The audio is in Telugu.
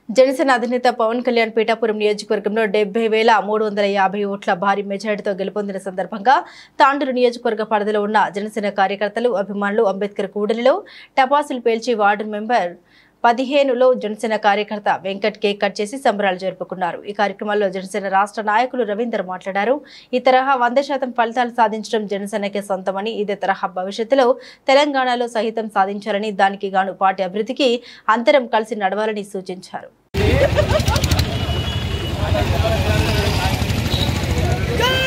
జనసేన అధినేత పవన్ కళ్యాణ్ పీఠాపురం నియోజకవర్గంలో డెబ్బై వేల మూడు వందల యాభై ఓట్ల భారీ మెజారిటీతో గెలుపొందిన సందర్భంగా తాండూరు నియోజకవర్గ పరిధిలో ఉన్న జనసేన కార్యకర్తలు అభిమానులు అంబేద్కర్ కూడలిలో టపాసులు పేల్చి వార్డు మెంబర్ పదిహేనులో జనసేన కార్యకర్త వెంకట్ కేక్ కట్ చేసి సంబరాలు జరుపుకున్నారు ఈ కార్యక్రమంలో జనసేన రాష్ట్ర నాయకులు రవీందర్ మాట్లాడారు ఈ తరహా వంద శాతం ఫలితాలు సాధించడం జనసేనకే సొంతమని ఇదే తరహా భవిష్యత్తులో తెలంగాణలో సహితం సాధించాలని దానికి గాను పార్టీ అభివృద్ధికి అంతరం కలిసి నడవాలని సూచించారు జై